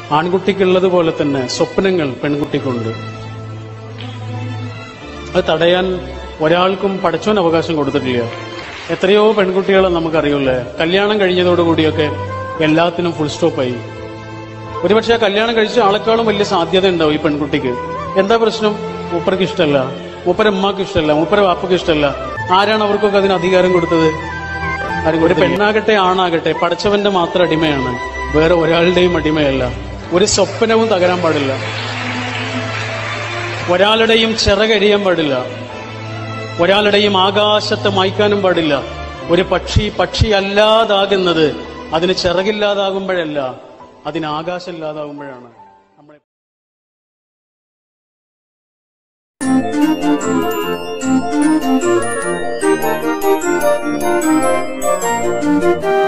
ആൺകുട്ടിക്കുള്ളത് പോലെ തന്നെ സ്വപ്നങ്ങൾ പെൺകുട്ടിക്കുണ്ട് അത് തടയാൻ ഒരാൾക്കും പഠിച്ചോൻ അവകാശം കൊടുത്തിട്ടില്ല എത്രയോ പെൺകുട്ടികളെ നമുക്കറിയില്ലേ കല്യാണം കഴിഞ്ഞതോടുകൂടിയൊക്കെ എല്ലാത്തിനും ഫുൾ സ്റ്റോപ്പായി ഒരുപക്ഷെ ആ കല്യാണം കഴിച്ച ആളെക്കാളും വലിയ സാധ്യത ഉണ്ടാവും ഈ പെൺകുട്ടിക്ക് എന്താ പ്രശ്നം മൂപ്പർക്ക് ഇഷ്ടമല്ല മൂപ്പര ഉമ്മാക്ക് ഇഷ്ടമല്ല മൂപ്പര വാപ്പക്ക് ഇഷ്ടമല്ല ആരാണ് അവർക്കൊക്കെ അതിന് അധികാരം കൊടുത്തത് ആരും ഒരു പെണ്ണാകട്ടെ ആണാകട്ടെ പഠിച്ചവന്റെ മാത്രം അടിമയാണ് വേറെ ഒരാളുടെയും അടിമയല്ല ഒരു സ്വപ്നവും തകരാൻ പാടില്ല ഒരാളുടെയും ചിറകരിയാൻ പാടില്ല ഒരാളുടെയും ആകാശത്തെ മായ്ക്കാനും പാടില്ല ഒരു പക്ഷി പക്ഷി അല്ലാതാകുന്നത് അതിന് ചിറകില്ലാതാകുമ്പോഴല്ല അതിന് ആകാശം ഇല്ലാതാകുമ്പോഴാണ് നമ്മളെ Thank you.